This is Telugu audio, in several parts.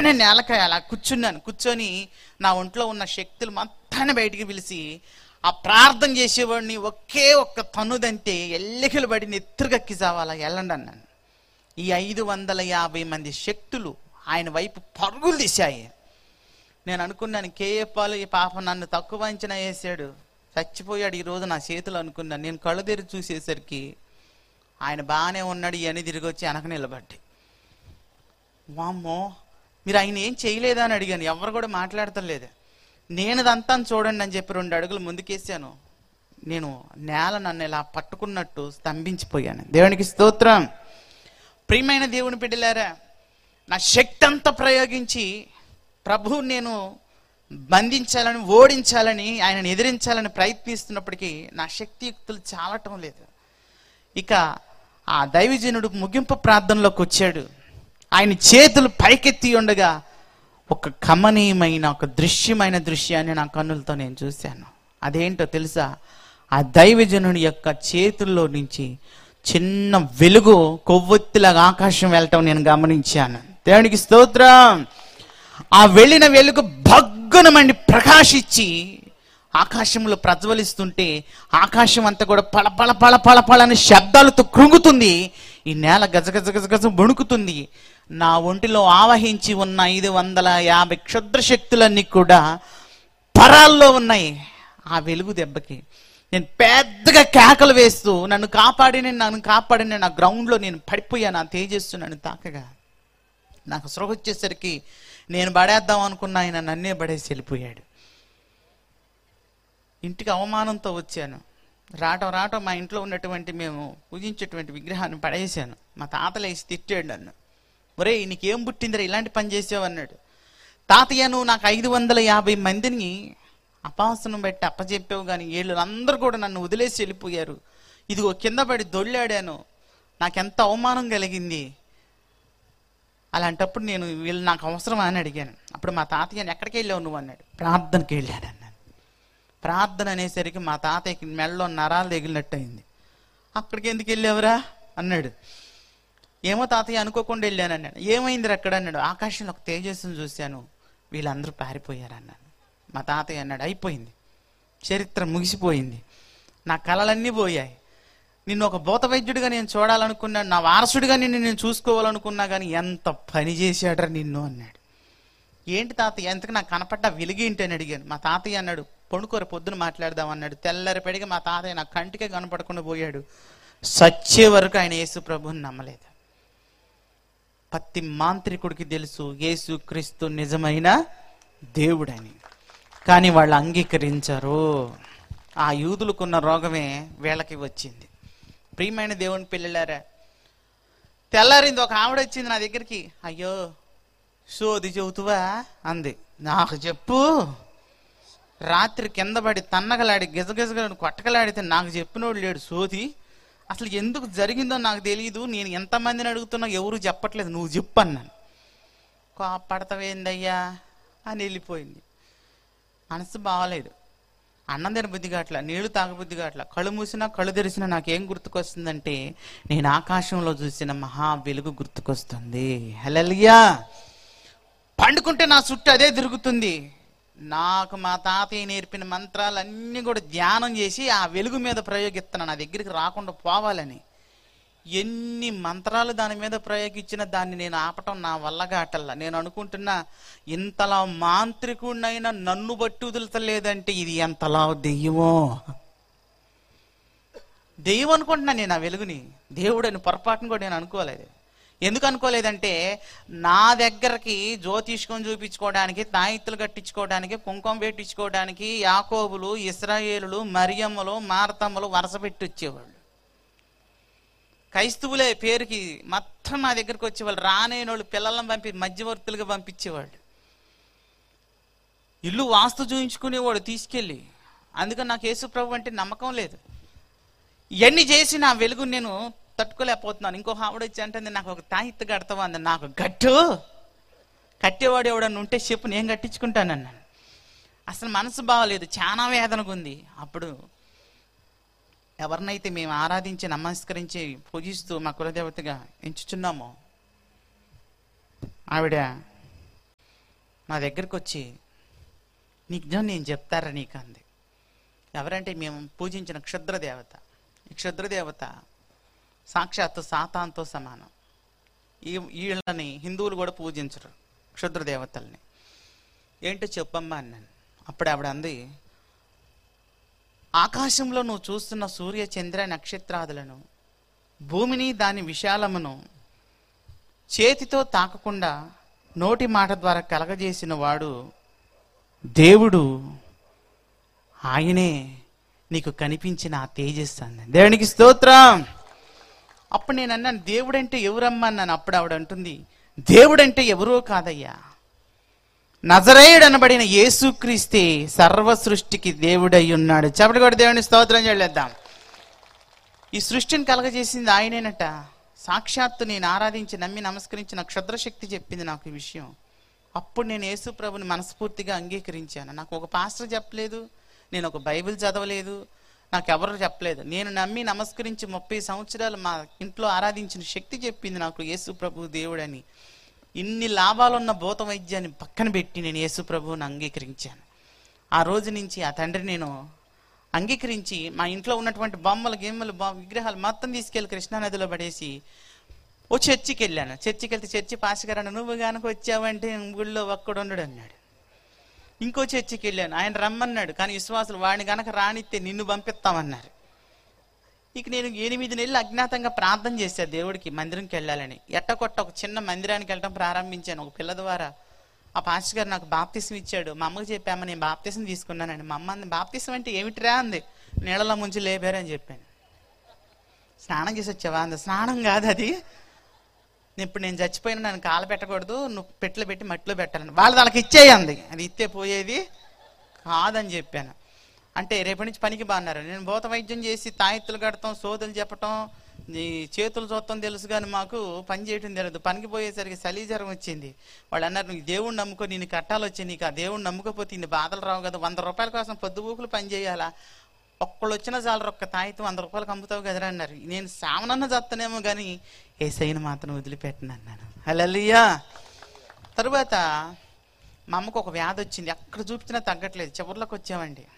వెంటనే నేలకాయ అలా కూర్చున్నాను కూర్చొని నా ఒంట్లో ఉన్న శక్తులు మొత్తాన్ని బయటికి పిలిచి ఆ ప్రార్థన చేసేవాడిని ఒకే ఒక్క తన్నుదంటే ఎల్లికలు పడి నెత్తురుగక్కి చావాలా వెళ్ళండి అన్నాను ఈ ఐదు వందల యాభై మంది శక్తులు ఆయన వైపు పరుగులు తీశాయి నేను అనుకున్నాను కేఏపాలు ఈ పాప నన్ను తక్కువ అంచనా వేసాడు చచ్చిపోయాడు ఈ రోజు నా చేతులు అనుకున్నాను నేను కళ్ళు తెరిచి చూసేసరికి ఆయన బాగానే ఉన్నాడు ఇవన్నీ తిరిగి వచ్చి వెనక నిలబడ్డాయి వామ్మో మీరు ఆయన ఏం చేయలేదా అని అడిగాను ఎవరు కూడా మాట్లాడతలేదు నేను ఇదంతా చూడండి అని చెప్పి రెండు అడుగులు ముందుకేసాను నేను నేల నన్ను ఇలా పట్టుకున్నట్టు స్తంభించిపోయాను దేవునికి స్తోత్రం ప్రియమైన దేవుని బిడ్డలారా నా శక్తి అంతా ప్రయోగించి ప్రభు నేను బంధించాలని ఓడించాలని ఆయనను ఎదిరించాలని ప్రయత్నిస్తున్నప్పటికీ నా శక్తియుక్తులు చాలటం లేదు ఇక ఆ దైవజనుడు ముగింపు ప్రార్థనలోకి వచ్చాడు ఆయన చేతులు పైకెత్తి ఉండగా ఒక కమనీయమైన ఒక దృశ్యమైన దృశ్యాన్ని నా కన్నులతో నేను చూశాను అదేంటో తెలుసా ఆ దైవజనుడి యొక్క చేతుల్లో నుంచి చిన్న వెలుగు కొవ్వొత్తిలాగా ఆకాశం వెళ్ళటం నేను గమనించాను దేవునికి స్తోత్రం ఆ వెళ్ళిన వెలుగు భగ్గునమండి ప్రకాశించి ఆకాశంలో ప్రజ్వలిస్తుంటే ఆకాశం అంతా కూడా పళ పళ పళ పళ పళ అని శబ్దాలతో కృంగుతుంది ఈ నేల గజ గజ గజ గజ వణుకుతుంది నా ఒంటిలో ఆవహించి ఉన్న ఐదు వందల యాభై క్షుద్ర శక్తులన్నీ కూడా పరాల్లో ఉన్నాయి ఆ వెలుగు దెబ్బకి నేను పెద్దగా కేకలు వేస్తూ నన్ను కాపాడిన నన్ను కాపాడిన నా గ్రౌండ్లో నేను పడిపోయాను ఆ తేజస్సు నన్ను తాకగా నాకు సృహ వచ్చేసరికి నేను పడేద్దాం అనుకున్న ఆయన నన్నే పడేసి వెళ్ళిపోయాడు ఇంటికి అవమానంతో వచ్చాను రావటం రావటం మా ఇంట్లో ఉన్నటువంటి మేము పూజించేటువంటి విగ్రహాన్ని పడేసాను మా తాతలేసి తిట్టాడు నన్ను ఒరేయ్ నీకేం పుట్టిందిరా ఇలాంటి పని చేసావు అన్నాడు తాతయ్య నువ్వు నాకు ఐదు వందల యాభై మందిని అపాసనం పెట్టి అప్పచెప్పావు కానీ వీళ్ళు అందరూ కూడా నన్ను వదిలేసి వెళ్ళిపోయారు ఇదిగో కింద పడి దొల్లాడాను నాకెంత అవమానం కలిగింది అలాంటప్పుడు నేను వీళ్ళు నాకు అవసరమా అని అడిగాను అప్పుడు మా తాతయ్యని ఎక్కడికి వెళ్ళావు నువ్వు అన్నాడు ప్రార్థనకి వెళ్ళాను అన్నాను ప్రార్థన అనేసరికి మా తాతయ్యకి మెడలో నరాలు తగిలినట్టు అయింది అక్కడికి ఎందుకు వెళ్ళావురా అన్నాడు ఏమో తాతయ్య అనుకోకుండా వెళ్ళాను అన్నాడు ఏమైంది అక్కడ అన్నాడు ఆకాశంలో ఒక తేజస్సును చూశాను వీళ్ళందరూ పారిపోయారు అన్నాను మా తాతయ్య అన్నాడు అయిపోయింది చరిత్ర ముగిసిపోయింది నా కళలన్నీ పోయాయి నిన్ను ఒక భూత వైద్యుడిగా నేను చూడాలనుకున్నాను నా వారసుడిగా నిన్ను నేను చూసుకోవాలనుకున్నా కానీ ఎంత పని చేశాడరా నిన్ను అన్నాడు ఏంటి తాతయ్య ఎంతకు నాకు కనపడ్డ వెలుగేంటి అని అడిగాను మా తాతయ్య అన్నాడు పొణుకోర పొద్దున మాట్లాడదాం అన్నాడు తెల్లరి పెడిగి మా తాతయ్య నా కంటికే కనపడకుండా పోయాడు సచ్చే వరకు ఆయన యేసు ప్రభుని నమ్మలేదు ప్రతి మాంత్రికుడికి తెలుసు యేసు క్రీస్తు నిజమైన దేవుడని కానీ వాళ్ళు అంగీకరించరు ఆ యూదులకున్న రోగమే వీళ్ళకి వచ్చింది ప్రియమైన దేవుని పిల్లలారా తెల్లారింది ఒక ఆవిడ వచ్చింది నా దగ్గరికి అయ్యో సోది చెబుతువా అంది నాకు చెప్పు రాత్రి కింద పడి తన్నగలాడి గిజగిజగలను కొట్టకలాడితే నాకు చెప్పినోడు లేడు సోది అసలు ఎందుకు జరిగిందో నాకు తెలియదు నేను ఎంతమందిని అడుగుతున్నా ఎవరు చెప్పట్లేదు నువ్వు చెప్పు అన్నాను కోపడతావేందయ్యా అని వెళ్ళిపోయింది మనసు బాగలేదు అన్నం తిన బుద్ధి కావట్లా నీళ్లు తాగబుద్ధి కావట్లా కళ్ళు మూసినా కళ్ళు తెరిచినా నాకేం గుర్తుకొస్తుందంటే నేను ఆకాశంలో చూసిన మహా వెలుగు గుర్తుకొస్తుంది హలలియా పండుకుంటే నా చుట్టూ అదే తిరుగుతుంది నాకు మా తాతయ్య నేర్పిన మంత్రాలన్నీ కూడా ధ్యానం చేసి ఆ వెలుగు మీద ప్రయోగిస్తున్నాను నా దగ్గరికి రాకుండా పోవాలని ఎన్ని మంత్రాలు దాని మీద ప్రయోగించినా దాన్ని నేను ఆపటం నా వల్ల కాటల్లా నేను అనుకుంటున్నా ఇంతలా మాంత్రికుడినైనా నన్ను బట్టి వదులుతలేదంటే ఇది ఎంతలా దెయ్యమో దెయ్యం అనుకుంటున్నా నేను ఆ వెలుగుని దేవుడని పొరపాటును కూడా నేను అనుకోలేదు ఎందుకు అనుకోలేదంటే నా దగ్గరకి జ్యోతిష్కం చూపించుకోవడానికి తాయిత్తులు కట్టించుకోవడానికి కుంకుమ పెట్టించుకోవడానికి యాకోబులు ఇస్రాయేలులు మరియమ్మలు మార్తమ్మలు వరుస పెట్టి వచ్చేవాళ్ళు క్రైస్తవులే పేరుకి మొత్తం నా దగ్గరికి వచ్చేవాళ్ళు రానేని వాళ్ళు పిల్లలను పంపి మధ్యవర్తులుగా పంపించేవాళ్ళు ఇల్లు వాస్తు చూయించుకునేవాడు తీసుకెళ్ళి అందుకని నాకు యేసుప్రభు అంటే నమ్మకం లేదు ఇవన్నీ చేసి నా వెలుగు నేను తట్టుకోలేకపోతున్నాను ఇంకో ఆవిడ వచ్చి అంటే నాకు ఒక తాయిత్తు కడతావా అంది నాకు గట్టు కట్టేవాడు ఎవడన్నా ఉంటే చెప్పు నేను కట్టించుకుంటానన్నాను అసలు మనసు బాగలేదు చాలా వేదనగా ఉంది అప్పుడు ఎవరినైతే మేము ఆరాధించి నమస్కరించి పూజిస్తూ మా కులదేవతగా ఎంచుచున్నామో ఆవిడ మా దగ్గరికి వచ్చి నిజం నేను చెప్తారా నీకు అంది ఎవరంటే మేము పూజించిన క్షుద్ర దేవత ఈ క్షుద్ర దేవత సాక్షాత్తు సాతాంతో సమానం ఈ వీళ్ళని హిందువులు కూడా పూజించరు క్షుద్ర దేవతల్ని ఏంటో చెప్పమ్మా అన్నాను అప్పుడు ఆవిడ అంది ఆకాశంలో నువ్వు చూస్తున్న సూర్య చంద్ర నక్షత్రాదులను భూమిని దాని విశాలమును చేతితో తాకకుండా నోటి మాట ద్వారా కలగజేసిన వాడు దేవుడు ఆయనే నీకు కనిపించిన ఆ తేజస్సు అన్నాను దేవునికి స్తోత్రం అప్పుడు నేను అన్నాను దేవుడంటే ఎవరమ్మా అన్నాను అప్పుడు ఆవిడ అంటుంది దేవుడంటే ఎవరో కాదయ్యా నజరేయుడు అనబడిన యేసుక్రీస్తే సర్వ సృష్టికి దేవుడై ఉన్నాడు చెప్పటి కూడా దేవుని స్తోత్రం చేయలేద్దాం ఈ సృష్టిని కలగజేసింది ఆయనేనట సాక్షాత్తు నేను ఆరాధించి నమ్మి నమస్కరించిన క్షుద్రశక్తి చెప్పింది నాకు ఈ విషయం అప్పుడు నేను యేసు ప్రభుని మనస్ఫూర్తిగా అంగీకరించాను నాకు ఒక పాస్టర్ చెప్పలేదు నేను ఒక బైబిల్ చదవలేదు నాకు ఎవరు చెప్పలేదు నేను నమ్మి నమస్కరించి ముప్పై సంవత్సరాలు మా ఇంట్లో ఆరాధించిన శక్తి చెప్పింది నాకు యేసు ప్రభు దేవుడని ఇన్ని లాభాలున్న భూత వైద్యాన్ని పక్కన పెట్టి నేను యేసు ప్రభువుని అంగీకరించాను ఆ రోజు నుంచి ఆ తండ్రి నేను అంగీకరించి మా ఇంట్లో ఉన్నటువంటి బొమ్మలు గిమ్మలు బొ- విగ్రహాలు మొత్తం తీసుకెళ్లి కృష్ణానదిలో పడేసి ఓ చర్చికి వెళ్ళాను చర్చికి వెళ్తే చర్చి పాస్గారన్న నువ్వు కనుక వచ్చావంటే గుళ్ళో ఒక్కడు ఉండడు అన్నాడు ఇంకో చర్చికి వెళ్ళాను ఆయన రమ్మన్నాడు కానీ విశ్వాసులు వాడిని గనక రానిస్తే నిన్ను పంపిస్తామన్నారు ఇక నేను ఎనిమిది నెలలు అజ్ఞాతంగా ప్రార్థన చేశాను దేవుడికి మందిరంకి వెళ్ళాలని ఎట్టకొట్ట ఒక చిన్న మందిరానికి వెళ్ళడం ప్రారంభించాను ఒక పిల్ల ద్వారా ఆ పాస్టర్ గారు నాకు బాప్తిసం ఇచ్చాడు మా అమ్మకి చెప్పాము నేను బాప్తిసం తీసుకున్నానండి మా అమ్మ అంది బాప్తిసం అంటే ఏమిటిరా అంది నీళ్ళలో ముంచి లేపారని చెప్పాను స్నానం చేసి వచ్చావా అంది స్నానం కాదు అది ఇప్పుడు నేను చచ్చిపోయినా నన్ను కాల పెట్టకూడదు నువ్వు పెట్టెలో పెట్టి మట్టిలో పెట్టాలని వాళ్ళు వాళ్ళకి ఇచ్చేయంది అది ఇస్తే పోయేది కాదని చెప్పాను అంటే రేపటి నుంచి పనికి బాగున్నారు నేను భూత వైద్యం చేసి తాయెత్తులు కడతాం సోదులు చెప్పటం ఈ చేతులు చూడటం తెలుసు కానీ మాకు పని చేయటం తెలియదు పనికి పోయేసరికి సలీజరం వచ్చింది వాళ్ళు అన్నారు నీకు దేవుణ్ణి నమ్ముకో నేను కట్టాలు వచ్చి నీకు ఆ దేవుణ్ణి నమ్ముకోపోతే ఇన్ని బాధలు రావు కదా వంద రూపాయల కోసం పొద్దుబూకులు పని చేయాలా ఒక్కళ్ళు వచ్చిన చాలు ఒక్క తాయితం వంద రూపాయలకు అమ్ముతావు కదరా అన్నారు నేను సామనన్న చత్తనేమో కానీ ఏ సైన్ మాత్రం వదిలిపెట్టను అన్నాను హల్లెలూయా తరువాత మా అమ్మకు ఒక వ్యాధి వచ్చింది ఎక్కడ చూపించినా తగ్గట్లేదు చివరిలోకి వచ్చామండి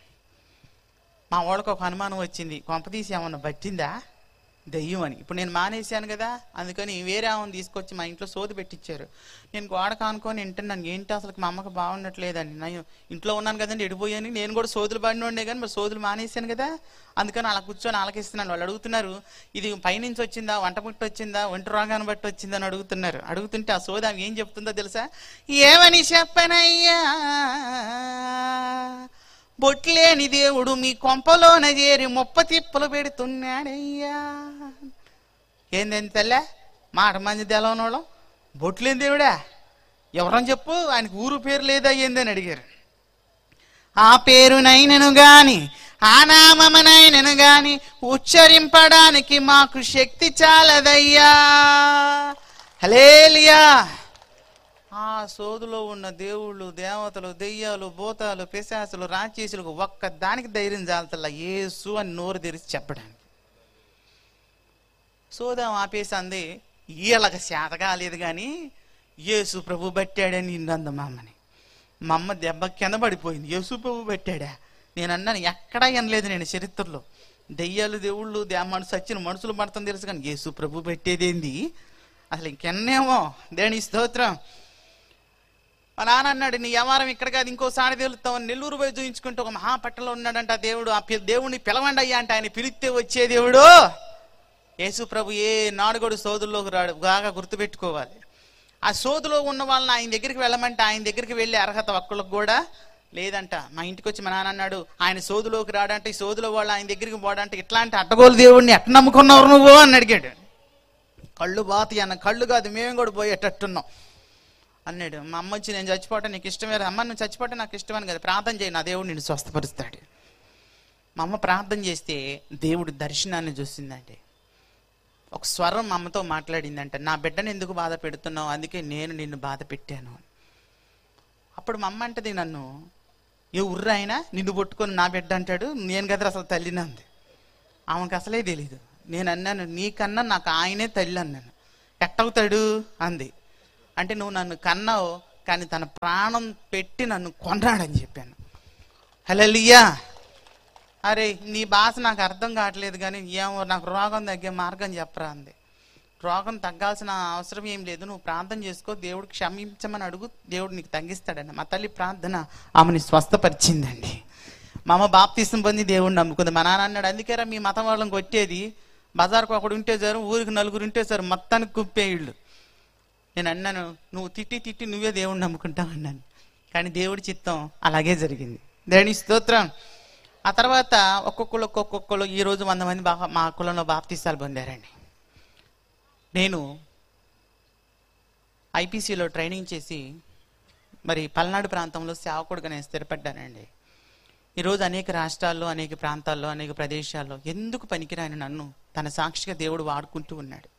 మా వాళ్ళకి ఒక అనుమానం వచ్చింది కొంపతీసి ఏమన్నా పట్టిందా దెయ్యం అని ఇప్పుడు నేను మానేశాను కదా అందుకని వేరే ఆమెను తీసుకొచ్చి మా ఇంట్లో సోది పెట్టించారు నేను గోడ కానుకొని వింటున్నాను ఏంటి అసలు మా అమ్మకి బాగుండట్లేదండి నేను ఇంట్లో ఉన్నాను కదండి ఎడిపోయాను నేను కూడా సోదులు పడినోడే కానీ మరి సోదులు మానేశాను కదా అందుకని అలా కూర్చొని ఆలకిస్తున్నాను వాళ్ళు అడుగుతున్నారు ఇది పైనుంచి వచ్చిందా వంట పుట్టి వచ్చిందా ఒంటి రోగాన్ని బట్టి వచ్చిందా అని అడుగుతున్నారు అడుగుతుంటే ఆ సోది ఆమె ఏం చెప్తుందో తెలుసా ఏమని చెప్పనయ్యా బొట్లేని దేవుడు మీ కొంపలోన చేరి ముప్ప తిప్పలు పెడుతున్నాడయ్యా ఏందేంది తెల్లే మాట మంది తెలవనోళ్ళం బొట్లేని దేవుడా ఎవరని చెప్పు ఆయనకు ఊరు పేరు లేదా ఏందని అడిగారు ఆ పేరునైనను గాని ఆ నామమునైనను గాని ఉచ్చరింపడానికి మాకు శక్తి చాలదయ్యా హలేలియా ఆ సోదులో ఉన్న దేవుళ్ళు దేవతలు దెయ్యాలు భూతాలు పిశాసులు రాక్షసులు ఒక్క దానికి ధైర్యం చాలతల్లా ఏసు అని నోరు తెరిచి చెప్పడానికి సోదాం ఆపేసి అంది వీళ్ళకి శాత కాలేదు కానీ యేసు ప్రభు పట్టాడని నిన్నంద మా అమ్మని మా అమ్మ దెబ్బ కింద పడిపోయింది యేసు ప్రభు పెట్టాడా నేను అన్నాను ఎక్కడా వినలేదు నేను చరిత్రలో దెయ్యాలు దేవుళ్ళు దే మనసు వచ్చిన మనుషులు పడతాం తెలుసు కానీ యేసు ప్రభు పెట్టేదేంది అసలు ఇంకెన్నేమో దేని స్తోత్రం మా నాన్న అన్నాడు నీ వ్యవహారం ఇక్కడ కాదు ఇంకోసారి తెలుస్తామని నెల్లూరు పోయి చూయించుకుంటూ ఒక మహాపట్టణంలో ఉన్నాడంట ఆ దేవుడు ఆ పి- దేవుడిని పిలవండి అయ్యా అంటే ఆయన పిలిస్తే వచ్చే దేవుడు యేసు ప్రభు ఏ నాడుగోడు సోదుల్లోకి రాడు బాగా గుర్తుపెట్టుకోవాలి ఆ సోదులో ఉన్న వాళ్ళని ఆయన దగ్గరికి వెళ్ళమంటే ఆయన దగ్గరికి వెళ్ళే అర్హత ఒక్కళ్ళకి కూడా లేదంట మా ఇంటికి వచ్చి మా నాన్న అన్నాడు ఆయన సోదులోకి రాడంటే ఈ సోదులో వాళ్ళు ఆయన దగ్గరికి పోడంటే ఇట్లాంటి అడ్డగోలు దేవుడిని ఎట్ట నమ్ముకున్నావు నువ్వు అని అడిగాడు కళ్ళు బాతి అన్న కళ్ళు కాదు మేము కూడా పోయేటట్టున్నాం అన్నాడు మా అమ్మ వచ్చి నేను చచ్చిపోవటం నీకు ఇష్టమే అమ్మ నువ్వు చచ్చిపోవటం నాకు ఇష్టమని కదా ప్రార్థన చేయి నా దేవుడు నిన్ను స్వస్థపరుస్తాడు మా అమ్మ ప్రార్థన చేస్తే దేవుడు దర్శనాన్ని చూసిందంటే ఒక స్వరం మా అమ్మతో మాట్లాడిందంట నా బిడ్డను ఎందుకు బాధ పెడుతున్నావు అందుకే నేను నిన్ను బాధ పెట్టాను అప్పుడు మా అమ్మ అంటది నన్ను ఏ ఉర్ర అయినా నిన్ను పట్టుకొని నా బిడ్డ అంటాడు నేను కదా అసలు తల్లిని అంది ఆమెకు అసలే తెలీదు నేను అన్నాను నీకన్నా నాకు ఆయనే తల్లి అన్నాను ఎట్టవుతాడు అంది అంటే నువ్వు నన్ను కన్నావు కానీ తన ప్రాణం పెట్టి నన్ను కొన్నాడని చెప్పాను హలలియా అరే నీ భాష నాకు అర్థం కావట్లేదు కానీ ఏమో నాకు రోగం తగ్గే మార్గం చెప్పరా అంది రోగం తగ్గాల్సిన అవసరం ఏం లేదు నువ్వు ప్రార్థన చేసుకో దేవుడు క్షమించమని అడుగు దేవుడు నీకు తగ్గిస్తాడండి మా తల్లి ప్రార్థన ఆమెని స్వస్థపరిచిందండి మా అమ్మ బాప్తీసం పొంది దేవుడిని నమ్ముకుంది మా నాన్న అన్నాడు అందుకేరా మీ మతం వాళ్ళని కొట్టేది బజార్కు ఒకడు ఉంటే సారు ఊరికి నలుగురు ఉంటే సారు మొత్తానికి కుప్పే ఇళ్ళు నేను అన్నాను నువ్వు తిట్టి తిట్టి నువ్వే దేవుడిని నమ్ముకుంటావు అన్నాను కానీ దేవుడి చిత్తం అలాగే జరిగింది దేవుని స్తోత్రం ఆ తర్వాత ఒక్కొక్కరు ఒక్కొక్కరు ఈ రోజు వంద మంది బాగా మా కులంలో బాప్తీసాలు పొందారండి నేను ఐపీసీలో ట్రైనింగ్ చేసి మరి పల్నాడు ప్రాంతంలో సేవకుడుగా నేను స్థిరపడ్డానండి ఈరోజు అనేక రాష్ట్రాల్లో అనేక ప్రాంతాల్లో అనేక ప్రదేశాల్లో ఎందుకు పనికిరాని నన్ను తన సాక్షిగా దేవుడు వాడుకుంటూ ఉన్నాడు